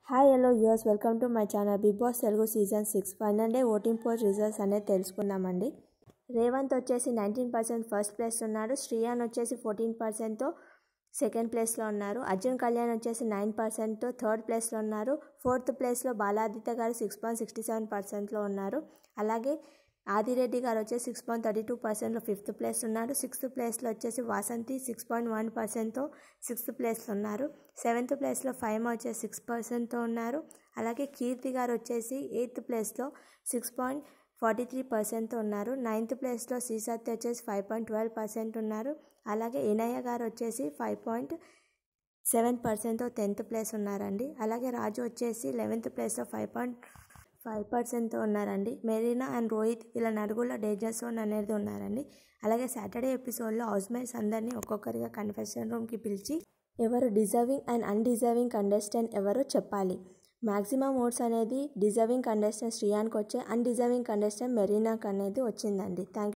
hi hello US welcome to my channel Bigg Boss Telugu season six final day voting poll results అనేది తెలుసుకుందామండి రేవంత్ వచ్చేసి nineteen percent first place ఉన్నాడు శ్రీయాన్ వచ్చేసి fourteen పర్సెంట్తో second ప్లేస్లో ఉన్నారు అర్జున్ కళ్యాణ్ వచ్చేసి నైన్ పర్సెంట్తో థర్డ్ ప్లేస్లో ఉన్నారు ఫోర్త్ ప్లేస్లో బాలాదిత్య గారు సిక్స్ పాయింట్ సిక్స్టీ సెవెన్ పర్సెంట్లో ఉన్నారు అలాగే ఆదిరెడ్డి గారు వచ్చేసి సిక్స్ పాయింట్ థర్టీ టూ పర్సెంట్లో ఫిఫ్త్ ప్లేస్ ఉన్నారు సిక్స్త్ ప్లేస్లో వచ్చేసి వాసంతి సిక్స్ పాయింట్ వన్ పర్సెంట్తో సిక్స్త్ ప్లేస్లో ఉన్నారు సెవెంత్ ప్లేస్లో ఫైవ్ వచ్చేసి సిక్స్ పర్సెంట్తో ఉన్నారు అలాగే కీర్తి గారు వచ్చేసి ఎయిత్ ప్లేస్లో సిక్స్ పాయింట్ ఫార్టీ త్రీ పర్సెంట్తో ఉన్నారు నైన్త్ ప్లేస్లో శ్రీసత్య వచ్చేసి ఫైవ్ పాయింట్ ట్వెల్వ్ పర్సెంట్ ఉన్నారు అలాగే ఇనయ్య గారు వచ్చేసి ఫైవ్ పాయింట్ సెవెన్ పర్సెంట్తో టెన్త్ ప్లేస్ ఉన్నారండి అలాగే రాజు వచ్చేసి లెవెన్త్ ప్లేస్లో ఫైవ్ పాయింట్ ఫైవ్ పర్సెంట్తో ఉన్నారండి మెరీనా అండ్ రోహిత్ వీళ్ళ నలుగురులో డేంజర్ జోన్ అనేది ఉన్నారండి అలాగే సాటర్డే ఎపిసోడ్లో హౌస్ మేట్స్ అందరినీ ఒక్కొక్కరిగా కన్ఫెషన్ రూమ్కి పిలిచి ఎవరు డిజర్వింగ్ అండ్ అన్డిజర్వింగ్ కంటెస్టెంట్ ఎవరో చెప్పాలి మ్యాక్సిమం ఓట్స్ అనేది డిజర్వింగ్ కంటెస్టెంట్ శ్రీయాన్కి వచ్చే అన్డిజర్వింగ్ కంటెస్టెంట్ మెరీనాకి అనేది వచ్చిందండి థ్యాంక్